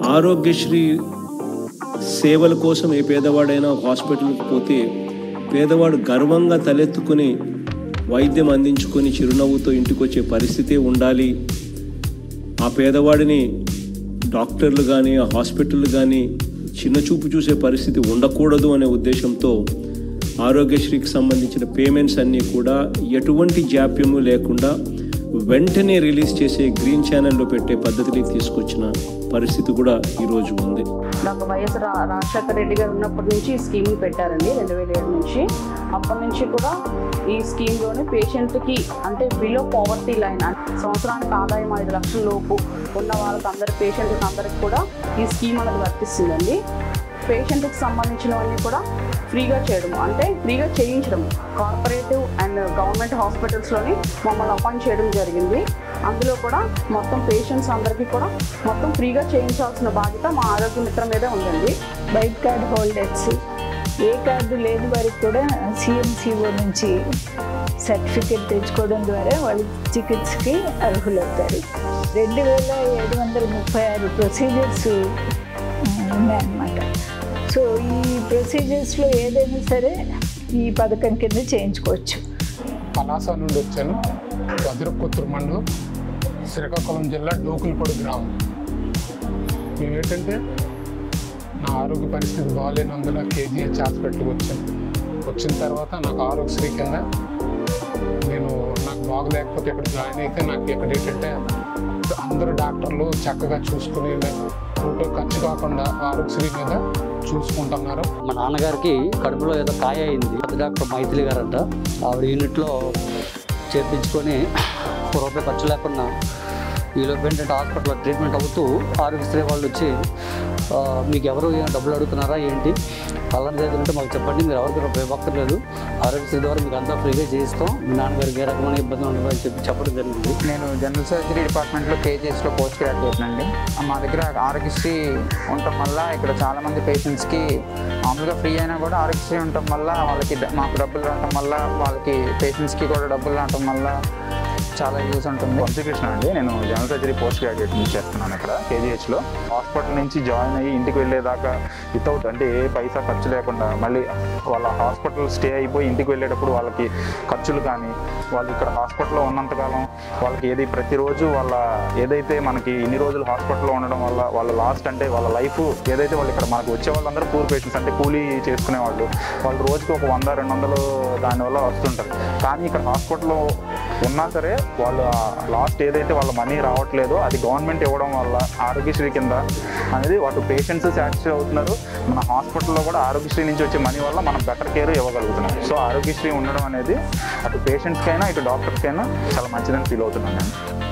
ఆరోగ్యశ్రీ సేవల కోసం ఏ పేదవాడైనా హాస్పిటల్కి పోతే పేదవాడు గర్వంగా తలెత్తుకుని వైద్యం అందించుకొని చిరునవ్వుతో ఇంటికి వచ్చే పరిస్థితే ఉండాలి ఆ పేదవాడిని డాక్టర్లు కానీ ఆ హాస్పిటల్ కానీ చిన్న చూపు చూసే పరిస్థితి ఉండకూడదు అనే ఉద్దేశంతో ఆరోగ్యశ్రీకి సంబంధించిన పేమెంట్స్ అన్నీ కూడా ఎటువంటి జాప్యము లేకుండా వెంటనే రిలీజ్ చేసే గ్రీన్ ఛానల్లో పెట్టే పద్ధతికి తీసుకొచ్చిన పరిస్థితి కూడా ఈరోజు ఉంది డాక్టర్ వైఎస్ రా రాజశేఖర రెడ్డి గారు ఉన్నప్పటి నుంచి ఈ స్కీమ్ పెట్టారండి రెండు వేల ఏడు నుంచి అప్పటి నుంచి కూడా ఈ స్కీమ్లోనే పేషెంట్కి అంటే బిలో పావర్టీ లైన్ సంవత్సరానికి ఆదాయం ఐదు లక్షల లోపు ఉన్న వాళ్ళకి అందరి పేషెంట్కి అందరికి కూడా ఈ స్కీమ్ అనేది వర్తిస్తుందండి పేషెంట్కి సంబంధించినవన్నీ కూడా ఫ్రీగా చేయడం అంటే ఫ్రీగా చేయించడం కార్పొరేటివ్ అండ్ గవర్నమెంట్ హాస్పిటల్స్లోని మమ్మల్ని అపాయింట్ చేయడం జరిగింది అందులో కూడా మొత్తం పేషెంట్స్ అందరికీ కూడా మొత్తం ఫ్రీగా చేయించాల్సిన బాధ్యత మా ఆరోగ్య మిత్ర మీదే ఉందండి వైట్ కార్డ్ హోల్డర్స్ ఏ కార్డు లేని వారికి కూడా సిఎంసిఓ నుంచి సర్టిఫికేట్ తెచ్చుకోవడం ద్వారా వాళ్ళు చికిత్సకి అర్హులవుతారు రెండు వేల ఏడు వందల ముప్పై ఆరు ప్రొసీజర్స్ ఉన్నాయన్నమాట సో ఈ ప్రొసీజర్స్లో ఏదైనా సరే ఈ పథకం కింద చేయించుకోవచ్చు పలాస నుండి వచ్చాను వజ్రపుత్ర మండలం శ్రీకాకుళం జిల్లా డోకులపొడి గ్రామం మేము ఏంటంటే నా ఆరోగ్య పరిస్థితి బాగాలేనందున కేజీహెచ్ హాస్పిటల్కి వచ్చాను వచ్చిన తర్వాత నాకు ఆరోగ్యశ్రీ కింద నేను నాకు బాగలేకపోతే ఇక్కడ జాయిన్ అయితే నాకు ఇక్కడ ఏంటంటే అందరూ డాక్టర్లు చక్కగా చూసుకుని రూపాయి ఖర్చు కాకుండా ఆరోగ్యశ్రీ మీద చూసుకుంటున్నారు మా నాన్నగారికి కడుపులో ఏదో కాయ అయింది పెద్ద డాక్టర్ మైథిలి గారంట ఆవిడ యూనిట్లో చేర్పించుకొని ఒక రూపాయి ఖర్చు లేకుండా ఈలోపు ఏంటంటే హాస్పిటల్లో ట్రీట్మెంట్ అవుతూ ఆరోగ్యశ్రీ వాళ్ళు వచ్చి "ఆ, మీకు ఎవరు ఏం డబ్బులు అడుగుతున్నారా ఏంటి అలాంటి ఏదైనా ఉంటే మాకు చెప్పండి మీరు ఎవరికి రూపాయి ఇవ్వక్కర్లేదు ఆరోగ్యశ్రీ ద్వారా మీకు అంతా ఫ్రీగా చేయిస్తాం మీ నాన్నగారికి ఏ రకమైన ఇబ్బంది ఉండదు అని చెప్పి చెప్పడం జరిగింది నేను జనరల్ సర్జరీ డిపార్ట్మెంట్లో కేజీఎస్లో పోస్ట్ గ్రాడ్యుయేట్ అండి మా దగ్గర ఆరోగ్యశ్రీ ఉండటం వల్ల ఇక్కడ చాలామంది పేషెంట్స్కి మామూలుగా ఫ్రీ అయినా కూడా ఆరోగ్యశ్రీ ఉండటం వల్ల వాళ్ళకి డ- మాకు డబ్బులు రావటం వల్ల వాళ్ళకి పేషెంట్స్కి కూడా డబ్బులు రావటం వల్ల చాలా యూజ్ ఉంటుంది వంశీకృష్ణ అండి నేను జనరల్ సర్జరీ పోస్ట్ గ్రాడ్యుయేట్ నుంచి చేస్తున్నాను ఇక్కడ కేజీహెచ్లో హాస్పిటల్ నుంచి జాయిన్ అయ్యి ఇంటికి వెళ్ళేదాకా వితౌట్ అంటే ఏ పైసా ఖర్చు లేకుండా మళ్ళీ వాళ్ళ హాస్పిటల్ స్టే అయిపోయి ఇంటికి వెళ్ళేటప్పుడు వాళ్ళకి ఖర్చులు కానీ వాళ్ళు ఇక్కడ హాస్పిటల్లో ఉన్నంతకాలం వాళ్ళకి ఏది ప్రతిరోజు వాళ్ళ ఏదైతే మనకి ఇన్ని రోజులు హాస్పిటల్లో ఉండడం వల్ల వాళ్ళ లాస్ట్ అంటే వాళ్ళ లైఫ్ ఏదైతే వాళ్ళు ఇక్కడ మనకు వచ్చే వాళ్ళందరూ పూర్ పేషెంట్స్ అంటే కూలీ చేసుకునే వాళ్ళు వాళ్ళు రోజుకి ఒక వంద రెండు వందలు దానివల్ల వస్తుంటారు కానీ ఇక్కడ హాస్పిటల్లో ఉన్నా సరే వాళ్ళు లాస్ట్ ఏదైతే వాళ్ళ మనీ రావట్లేదో అది గవర్నమెంట్ ఇవ్వడం వల్ల ఆరోగ్యశ్రీ కింద అనేది వాటి పేషెంట్స్ సాటిస్ఫై అవుతున్నారు మన హాస్పిటల్లో కూడా ఆరోగ్యశ్రీ నుంచి వచ్చే మనీ వల్ల మనం బెటర్ కేర్ ఇవ్వగలుగుతున్నాం సో ఆరోగ్యశ్రీ ఉండడం అనేది అటు పేషెంట్స్కైనా ఇటు డాక్టర్స్కైనా చాలా మంచిదని ఫీల్ అవుతున్నాను నేను